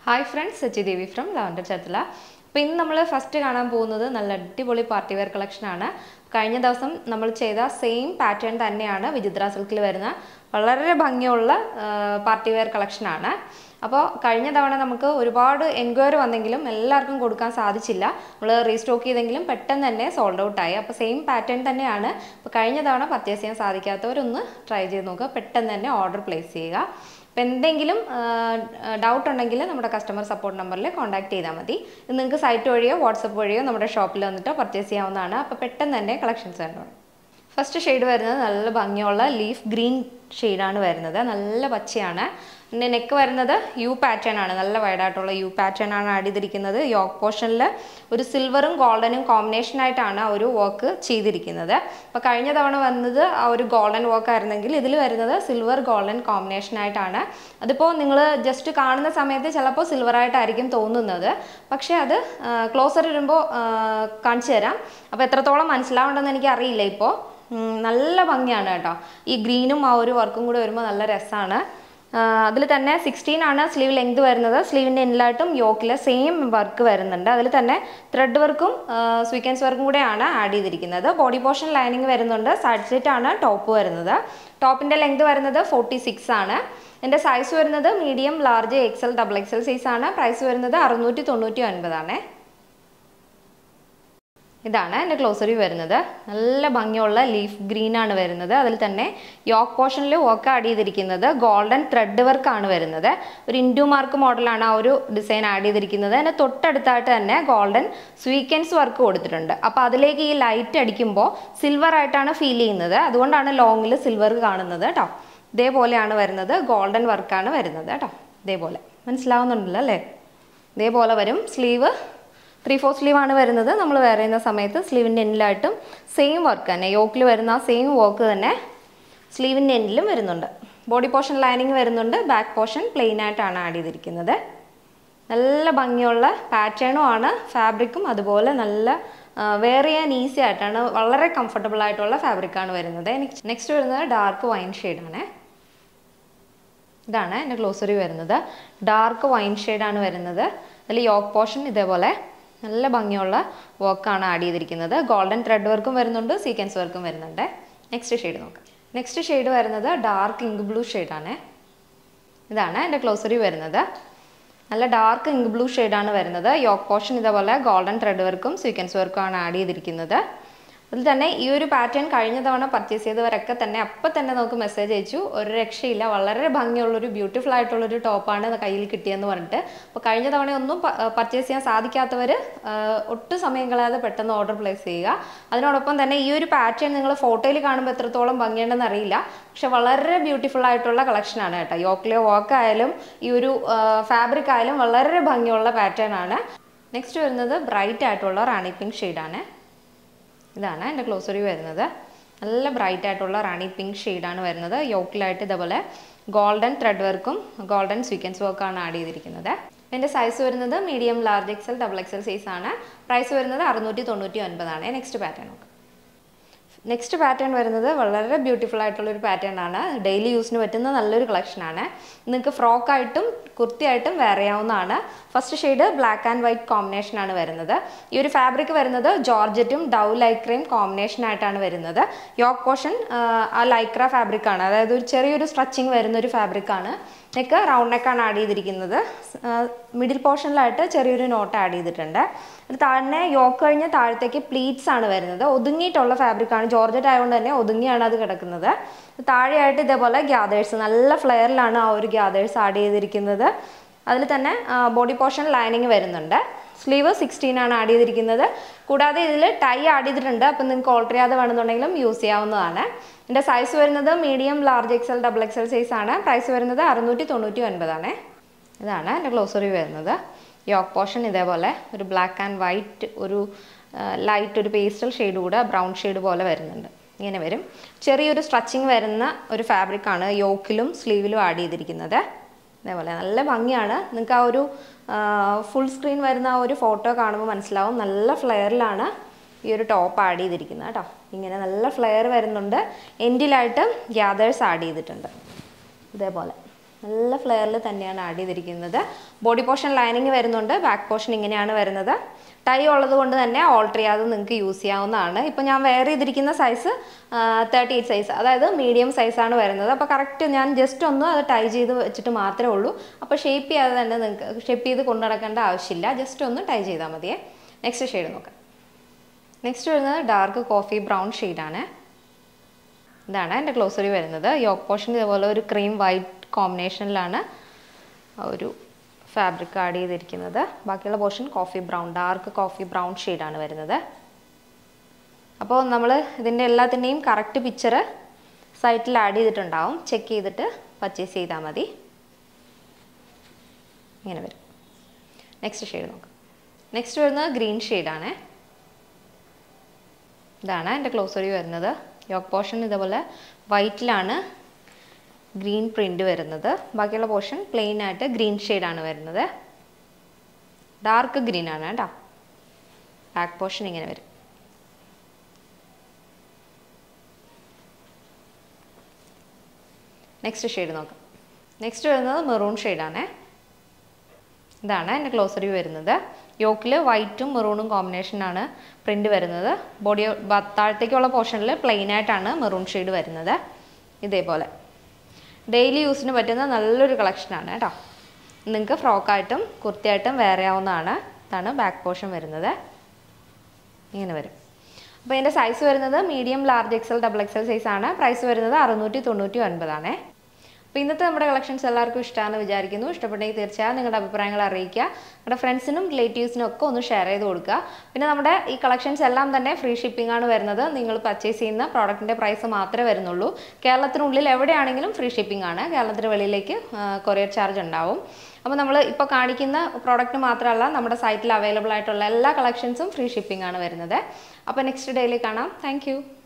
hi friends Sachi Devi from Lavender ചത്തില അപ്പോൾ ഇന്ന് നമ്മൾ ഫസ്റ്റ് കാണാൻ പോകുന്നത് നല്ല അടിപൊളി പാർട്ടി വെയർ കളക്ഷനാണ് കഴിഞ്ഞ ദിവസം നമ്മൾ ചെയ്ത സെയിം പാറ്റേൺ തന്നെയാണ് വിചിത്ര സിൽക്കിൽ വരുന്ന വളരെ ഭംഗിയുള്ള പാർട്ടി വെയർ കളക്ഷനാണ് അപ്പോൾ കഴിഞ്ഞ തവണ നമുക്ക് ഒരുപാട് എൻക്വയറി വന്നെങ്കിലും എല്ലാവർക്കും കൊടുക്കാൻ സാധിച്ചില്ല നമ്മൾ റീസ്റ്റോക്ക് ചെയ്തെങ്കിലും പെട്ടെന്ന് തന്നെ സോൾഡ് ഔട്ട് ആയി അപ്പോൾ സെയിം പാറ്റേൺ തന്നെയാണ് അപ്പോൾ കഴിഞ്ഞ തവണ പർച്ചേസ് ചെയ്യാൻ സാധിക്കാത്തവരൊന്ന് ട്രൈ ചെയ്ത് നോക്കുക പെട്ടെന്ന് തന്നെ ഓർഡർ പ്ലേസ് ചെയ്യുക അപ്പോൾ എന്തെങ്കിലും ഡൗട്ട് ഉണ്ടെങ്കിൽ നമ്മുടെ കസ്റ്റമർ സപ്പോർട്ട് നമ്പറിൽ കോൺടാക്ട് ചെയ്താൽ മതി ഇത് നിങ്ങൾക്ക് സൈറ്റ് വഴിയോ വാട്സപ്പ് വഴിയോ നമ്മുടെ ഷോപ്പിൽ വന്നിട്ട് പർച്ചേസ് ചെയ്യാവുന്നതാണ് അപ്പോൾ പെട്ടെന്ന് തന്നെ കളക്ഷൻസ് കണ്ടോളൂ ഫസ്റ്റ് ഷെയ്ഡ് വരുന്നത് നല്ല ഭംഗിയുള്ള ലീഫ് ഗ്രീൻ ഷെയ്ഡാണ് വരുന്നത് നല്ല പച്ചയാണ് പിന്നെ നെക്ക് വരുന്നത് യു പാറ്റേൺ ആണ് നല്ല വൈഡായിട്ടുള്ള യു പാറ്റേൺ ആണ് ആഡ് ചെയ്തിരിക്കുന്നത് യോക്ക് പോർഷനിൽ ഒരു സിൽവറും ഗോൾഡനും കോമ്പിനേഷൻ ആയിട്ടാണ് ആ ഒരു വർക്ക് ചെയ്തിരിക്കുന്നത് അപ്പോൾ കഴിഞ്ഞ തവണ വന്നത് ആ ഒരു ഗോൾഡൻ വർക്ക് ആയിരുന്നെങ്കിൽ ഇതിൽ വരുന്നത് സിൽവർ ഗോൾഡൻ കോമ്പിനേഷൻ ആയിട്ടാണ് അതിപ്പോൾ നിങ്ങൾ ജസ്റ്റ് കാണുന്ന സമയത്ത് ചിലപ്പോൾ സിൽവർ ആയിട്ടായിരിക്കും തോന്നുന്നത് പക്ഷേ അത് ക്ലോസർ വരുമ്പോൾ കാണിച്ചു തരാം അപ്പോൾ എത്രത്തോളം മനസ്സിലാവുണ്ടെന്ന് എനിക്ക് അറിയില്ല ഇപ്പോൾ നല്ല ഭംഗിയാണ് കേട്ടോ ഈ ഗ്രീനും ആ ഒരു വർക്കും കൂടെ വരുമ്പോൾ നല്ല രസമാണ് അതിൽ തന്നെ സിക്സ്റ്റീൻ ആണ് സ്ലീവ് ലെങ്ത് വരുന്നത് സ്ലീവിൻ്റെ എൻഡിലായിട്ടും യോക്കിൽ സെയിം വർക്ക് വരുന്നുണ്ട് അതിൽ തന്നെ ത്രെഡ് വർക്കും സ്വീക്കൻസ് വർക്കും കൂടെയാണ് ആഡ് ചെയ്തിരിക്കുന്നത് ബോഡി പോർഷൻ ലൈനിങ് വരുന്നുണ്ട് സൈഡ് സ്ലിറ്റ് ആണ് ടോപ്പ് വരുന്നത് ടോപ്പിൻ്റെ ലെങ്ത് വരുന്നത് ഫോർട്ടി സിക്സ് ആണ് എൻ്റെ സൈസ് വരുന്നത് medium large X L double X L size ആണ് പ്രൈസ് വരുന്നത് അറുന്നൂറ്റി തൊണ്ണൂറ്റി ഒൻപതാണ് ഇതാണ് എൻ്റെ ക്ലോസറി വരുന്നത് നല്ല ഭംഗിയുള്ള ലീഫ് ഗ്രീൻ ആണ് വരുന്നത് അതിൽ തന്നെ യോക്ക് പോർഷനിൽ വർക്ക് ആഡ് ചെയ്തിരിക്കുന്നത് ഗോൾഡൻ ത്രെഡ് വർക്ക് ആണ് വരുന്നത് ഒരു ഇൻഡു മാർക്ക് മോഡലാണ് ആ ഒരു ഡിസൈൻ ആഡ് ചെയ്തിരിക്കുന്നത് അതിന് തൊട്ടടുത്തായിട്ട് തന്നെ ഗോൾഡൻ സ്വീക്കൻസ് വർക്ക് കൊടുത്തിട്ടുണ്ട് അപ്പോൾ അതിലേക്ക് ഈ ലൈറ്റ് അടിക്കുമ്പോൾ സിൽവർ ആയിട്ടാണ് ഫീൽ ചെയ്യുന്നത് അതുകൊണ്ടാണ് ലോങ്ങിൽ സിൽവർ കാണുന്നത് കേട്ടോ ഇതേപോലെയാണ് വരുന്നത് ഗോൾഡൻ വർക്കാണ് വരുന്നത് കേട്ടോ ഇതേപോലെ മനസ്സിലാവുന്നുണ്ടല്ലോ അല്ലേ ഇതേപോലെ വരും സ്ലീവ് ത്രീ ഫോർ സ്ലീവ് ആണ് വരുന്നത് നമ്മൾ വേറെ ചെയ്യുന്ന സമയത്ത് സ്ലീവിൻ്റെ എൻഡിലായിട്ടും സെയിം വർക്ക് തന്നെ യോക്കിൽ വരുന്ന ആ സെയിം വർക്ക് തന്നെ സ്ലീവിൻ്റെ എൻഡിലും വരുന്നുണ്ട് ബോഡി പോർഷൻ ലൈനിങ് വരുന്നുണ്ട് ബാക്ക് പോർഷൻ പ്ലെയിൻ ആയിട്ടാണ് ആഡ് ചെയ്തിരിക്കുന്നത് നല്ല ഭംഗിയുള്ള പാറ്റേണും ആണ് ഫാബ്രിക്കും അതുപോലെ നല്ല വെയർ ചെയ്യാൻ ഈസി ആയിട്ടാണ് വളരെ കംഫർട്ടബിൾ ആയിട്ടുള്ള ഫാബ്രിക്കാണ് വരുന്നത് നെക്സ്റ്റ് വരുന്നത് ഡാർക്ക് വൈൻ ഷെയ്ഡാണ് ഇതാണ് എൻ്റെ ഗ്ലോസറി വരുന്നത് ഡാർക്ക് വൈൻ ഷെയ്ഡാണ് വരുന്നത് അതിൽ യോക്ക് പോർഷൻ ഇതേപോലെ നല്ല ഭംഗിയുള്ള വർക്കാണ് ആഡ് ചെയ്തിരിക്കുന്നത് ഗോൾഡൻ ത്രെഡ് വർക്കും വരുന്നുണ്ട് സീക്വൻസ് വർക്കും വരുന്നുണ്ട് നെക്സ്റ്റ് ഷെയ്ഡ് നോക്കാം നെക്സ്റ്റ് ഷെയ്ഡ് വരുന്നത് ഡാർക്ക് ഇങ്ക് ബ്ലൂ ഷെയ്ഡാണ് ഇതാണ് എൻ്റെ ക്ലോസറി വരുന്നത് നല്ല ഡാർക്ക് ഇങ്ക് ബ്ലൂ ഷെയ്ഡാണ് വരുന്നത് യോക്ക് പോർഷൻ ഇതേപോലെ ഗോൾഡൻ ത്രെഡ് വർക്കും സീക്വൻസ് വർക്കും ആണ് ആഡ് ചെയ്തിരിക്കുന്നത് അതിൽ തന്നെ ഈ ഒരു പാറ്റേൺ കഴിഞ്ഞ തവണ പർച്ചേസ് ചെയ്തവരൊക്കെ തന്നെ അപ്പം തന്നെ നമുക്ക് മെസ്സേജ് അയച്ചു ഒരു രക്ഷയില്ല വളരെ ഭംഗിയുള്ളൊരു ബ്യൂട്ടിഫുൾ ആയിട്ടുള്ളൊരു ടോപ്പാണ് കയ്യിൽ കിട്ടിയെന്ന് പറഞ്ഞിട്ട് അപ്പോൾ കഴിഞ്ഞ തവണ ഒന്നും പർച്ചേസ് ചെയ്യാൻ സാധിക്കാത്തവർ ഒട്ടും സമയം കളയാതെ പെട്ടെന്ന് ഓർഡർ പ്ലേസ് ചെയ്യുക അതിനോടൊപ്പം തന്നെ ഈ ഒരു പാറ്റേൺ നിങ്ങൾ ഫോട്ടോയിൽ കാണുമ്പോൾ എത്രത്തോളം ഭംഗിയുണ്ടെന്ന് അറിയില്ല പക്ഷെ വളരെ ബ്യൂട്ടിഫുൾ ആയിട്ടുള്ള കളക്ഷനാണ് കേട്ടോ യോക്കിലെ വർക്ക് ആയാലും ഈ ഒരു ഫാബ്രിക് ആയാലും വളരെ ഭംഗിയുള്ള പാറ്റേൺ ആണ് നെക്സ്റ്റ് വരുന്നത് ബ്രൈറ്റ് ആയിട്ടുള്ള റാണി പിങ്ക് ഷെയ്ഡാണ് ഇതാണ് എൻ്റെ ക്ലോസറി വരുന്നത് നല്ല ബ്രൈറ്റ് ആയിട്ടുള്ള റാണി പിങ്ക് ഷെയ്ഡാണ് വരുന്നത് യോക്കിലായിട്ട് ഇതേപോലെ ഗോൾഡൻ ത്രെഡ് വർക്കും ഗോൾഡൻ സ്വീക്കൻസ് വർക്കാണ് ആഡ് ചെയ്തിരിക്കുന്നത് എൻ്റെ സൈസ് വരുന്നത് medium large X L double X L size ആണ് പ്രൈസ് വരുന്നത് അറുന്നൂറ്റി തൊണ്ണൂറ്റി ഒൻപതാണ് നെക്സ്റ്റ് പാറ്റേൺ നോക്കാം നെക്സ്റ്റ് പാറ്റേൺ വരുന്നത് വളരെ ബ്യൂട്ടിഫുൾ ആയിട്ടുള്ള ഒരു പാറ്റേൺ ആണ് ഡെയിലി യൂസിന് പറ്റുന്ന നല്ലൊരു കളക്ഷനാണ് നിങ്ങൾക്ക് ഫ്രോക്കായിട്ടും കുർത്തിയായിട്ടും വെയർ ചെയ്യാവുന്നതാണ് first shade black and white combination ആണ് വരുന്നത് ഈ ഒരു ഫാബ്രിക് വരുന്നത് ജോർജറ്റും ഡൗ ലൈക്രയും കോമ്പിനേഷൻ ആയിട്ടാണ് വരുന്നത് യോക്ക് പോർഷൻ ആ ലൈക്ര ഫാബ്രിക് ആണ് അതായത് ഒരു ചെറിയൊരു സ്ട്രച്ചിങ് വരുന്ന ഒരു ഫാബ്രിക് ആണ് നെക്ക് റൗണ്ട് നെക്കാണ് ആഡ് ചെയ്തിരിക്കുന്നത് മിഡിൽ പോർഷനിലായിട്ട് ചെറിയൊരു നോട്ട് ആഡ് ചെയ്തിട്ടുണ്ട് അത് താഴെ യോക്ക് കഴിഞ്ഞ് താഴത്തേക്ക് പ്ലീറ്റ്സ് ആണ് വരുന്നത് ഒതുങ്ങിയിട്ടുള്ള ഫാബ്രിക് ആണ് ജോർജറ്റ് ആയതുകൊണ്ട് തന്നെ ഒതുങ്ങിയാണ് അത് കിടക്കുന്നത് താഴെയായിട്ട് ഇതേപോലെ ഗ്യാദേഴ്സ് നല്ല ഫ്ലെയറിലാണ് ആ ഒരു ഗ്യാദേഴ്സ് ആഡ് ചെയ്തിരിക്കുന്നത് അതിൽ തന്നെ ബോഡി പോർഷൻ ലൈനിങ് വരുന്നുണ്ട് സ്ലീവ് സിക്സ്റ്റീൻ ആണ് ആഡ് ചെയ്തിരിക്കുന്നത് കൂടാതെ ഇതിൽ ടൈ ആഡ് ചെയ്തിട്ടുണ്ട് അപ്പം നിങ്ങൾക്ക് ഓൾട്ടർ ചെയ്യാതെ വേണമെന്നുണ്ടെങ്കിലും യൂസ് ചെയ്യാവുന്നതാണ് എൻ്റെ സൈസ് വരുന്നത് medium large X L double X L size ആണ് പ്രൈസ് വരുന്നത് അറുന്നൂറ്റി തൊണ്ണൂറ്റി ഒൻപതാണ് ഇതാണ് എൻ്റെ ഗ്ലോസറി വരുന്നത് യോക്ക് പോർഷൻ ഇതേപോലെ ഒരു ബ്ലാക്ക് ആൻഡ് വൈറ്റ് ഒരു ലൈറ്റ് ഒരു പേസ്റ്റൽ ഷെയ്ഡ് കൂടെ ബ്രൗൺ ഷെയ്ഡ് പോലെ വരുന്നുണ്ട് ഇങ്ങനെ വരും ചെറിയൊരു സ്ട്രച്ചിങ് വരുന്ന ഒരു ഫാബ്രിക്കാണ് യോക്കിലും സ്ലീവിലും ആഡ് ചെയ്തിരിക്കുന്നത് അതേപോലെ നല്ല ഭംഗിയാണ് നിങ്ങൾക്ക് ആ ഒരു ഫുൾ സ്ക്രീൻ വരുന്ന ആ ഒരു ഫോട്ടോ കാണുമ്പോൾ മനസ്സിലാവും നല്ല ഫ്ലെയറിലാണ് ഈ ഒരു ടോപ്പ് ആഡ് ചെയ്തിരിക്കുന്നത് കേട്ടോ ഇങ്ങനെ നല്ല ഫ്ലെയർ വരുന്നുണ്ട് എൻഡിലായിട്ട് ഗ്യാദേഴ്സ് ആഡ് ചെയ്തിട്ടുണ്ട് ഇതേപോലെ നല്ല ഫ്ലെയറിൽ തന്നെയാണ് ആഡ് ചെയ്തിരിക്കുന്നത് ബോഡി പോർഷൻ ലൈനിങ് വരുന്നുണ്ട് ബാക്ക് പോർഷൻ ഇങ്ങനെയാണ് വരുന്നത് ടൈ ഉള്ളത് കൊണ്ട് തന്നെ ഓൾട്ടർ ചെയ്യാതെ നിങ്ങൾക്ക് യൂസ് ചെയ്യാവുന്നതാണ് ഇപ്പോൾ ഞാൻ വെയർ ചെയ്തിരിക്കുന്ന സൈസ് തേർട്ടി എയ്റ്റ് സൈസ് അതായത് മീഡിയം സൈസാണ് വരുന്നത് അപ്പോൾ കറക്റ്റ് ഞാൻ ജസ്റ്റ് ഒന്ന് അത് ടൈ ചെയ്ത് വെച്ചിട്ട് മാത്രമേ ഉള്ളൂ അപ്പോൾ ഷേപ്പ് ചെയ്യാതെ തന്നെ നിങ്ങൾക്ക് ഷേപ്പ് ചെയ്ത് കൊണ്ടു നടക്കേണ്ട ആവശ്യമില്ല ജസ്റ്റ് ഒന്ന് ടൈ ചെയ്താൽ മതിയേ നെക്സ്റ്റ് ഷെയ്ഡ് നോക്കാം നെക്സ്റ്റ് വരുന്നത് ഡാർക്ക് കോഫി ബ്രൗൺ ഷെയ്ഡാണ് ഇതാണ് എൻ്റെ ക്ലോസറി വരുന്നത് യോക്ക് പോർഷൻ ഇതുപോലെ ഒരു ക്രീം വൈറ്റ് കോമ്പിനേഷനിലാണ് ഒരു ഫാബ്രിക് ആഡ് ചെയ്തിരിക്കുന്നത് ബാക്കിയുള്ള portion coffee brown dark coffee brown ഷെയ്ഡാണ് വരുന്നത് അപ്പോൾ നമ്മൾ ഇതിൻ്റെ എല്ലാത്തിൻ്റെയും കറക്റ്റ് പിക്ചർ സൈറ്റിൽ ആഡ് ചെയ്തിട്ടുണ്ടാവും ചെക്ക് ചെയ്തിട്ട് പർച്ചേസ് ചെയ്താൽ മതി ഇങ്ങനെ വരും നെക്സ്റ്റ് ഷെയ്ഡ് നോക്കാം നെക്സ്റ്റ് വരുന്നത് ഗ്രീൻ ഷെയ്ഡാണ് ഇതാണ് എൻ്റെ ക്ലോസറി വരുന്നത് യോക്ക് പോർഷൻ ഇതേപോലെ വൈറ്റിലാണ് ഗ്രീൻ പ്രിൻ്റ് വരുന്നത് ബാക്കിയുള്ള പോർഷൻ പ്ലെയിൻ ആയിട്ട് ഗ്രീൻ ഷെയ്ഡാണ് വരുന്നത് ഡാർക്ക് ഗ്രീൻ ആണ് കേട്ടോ ബാക്ക് പോർഷൻ ഇങ്ങനെ വരും നെക്സ്റ്റ് ഷെയ്ഡ് നോക്കാം നെക്സ്റ്റ് വരുന്നത് മെറൂൺ ഷെയ്ഡാണ് ഇതാണ് എൻ്റെ ക്ലോസറി വരുന്നത് യോക്കിൽ വൈറ്റും മെറൂണും കോമ്പിനേഷനാണ് പ്രിൻ്റ് വരുന്നത് ബോഡി താഴത്തേക്കുള്ള പോർഷനിൽ പ്ലെയിൻ ആയിട്ടാണ് മെറൂൺ ഷെയ്ഡ് വരുന്നത് ഇതേപോലെ ഡെയിലി യൂസിന് പറ്റുന്ന നല്ലൊരു കളക്ഷനാണ് കേട്ടോ നിങ്ങൾക്ക് ഫ്രോക്കായിട്ടും കുർത്തിയായിട്ടും വേറെ ആവുന്നതാണ് ഇതാണ് ബാക്ക് പോർഷൻ വരുന്നത് ഇങ്ങനെ വരും അപ്പോൾ ഇതിൻ്റെ സൈസ് വരുന്നത് medium large X L double X L size ആണ് പ്രൈസ് വരുന്നത് അറുന്നൂറ്റി തൊണ്ണൂറ്റി ഒൻപതാണേ അപ്പോൾ ഇന്നത്തെ നമ്മുടെ കളക്ഷൻസ് എല്ലാവർക്കും ഇഷ്ടമാണെന്ന് വിചാരിക്കുന്നു ഇഷ്ടപ്പെട്ടെങ്കിൽ തീർച്ചയായും നിങ്ങളുടെ അഭിപ്രായങ്ങൾ അറിയിക്കുക നിങ്ങളുടെ ഫ്രണ്ട്സിനും റിലേറ്റീവ്സിനും ഒക്കെ ഒന്ന് ഷെയർ ചെയ്ത് കൊടുക്കുക പിന്നെ നമ്മുടെ ഈ കളക്ഷൻസ് എല്ലാം തന്നെ ഫ്രീ ഷിപ്പിംഗ് ആണ് വരുന്നത് നിങ്ങൾ പർച്ചേസ് ചെയ്യുന്ന പ്രോഡക്റ്റിൻ്റെ പ്രൈസ് മാത്രമേ വരുന്നുള്ളൂ കേരളത്തിനുള്ളിൽ എവിടെയാണെങ്കിലും ഫ്രീ ഷിപ്പിംഗ് ആണ് കേരളത്തിന് വെളിയിലേക്ക് കൊറിയർ ചാർജ് ഉണ്ടാവും അപ്പോൾ നമ്മൾ ഇപ്പോൾ കാണിക്കുന്ന പ്രോഡക്റ്റ് മാത്രമല്ല നമ്മുടെ സൈറ്റിൽ അവൈലബിൾ ആയിട്ടുള്ള എല്ലാ കളക്ഷൻസും ഫ്രീ ഷിപ്പിംഗ് ആണ് വരുന്നത് അപ്പോൾ നെക്സ്റ്റ് ഡേയിൽ കാണാം താങ്ക്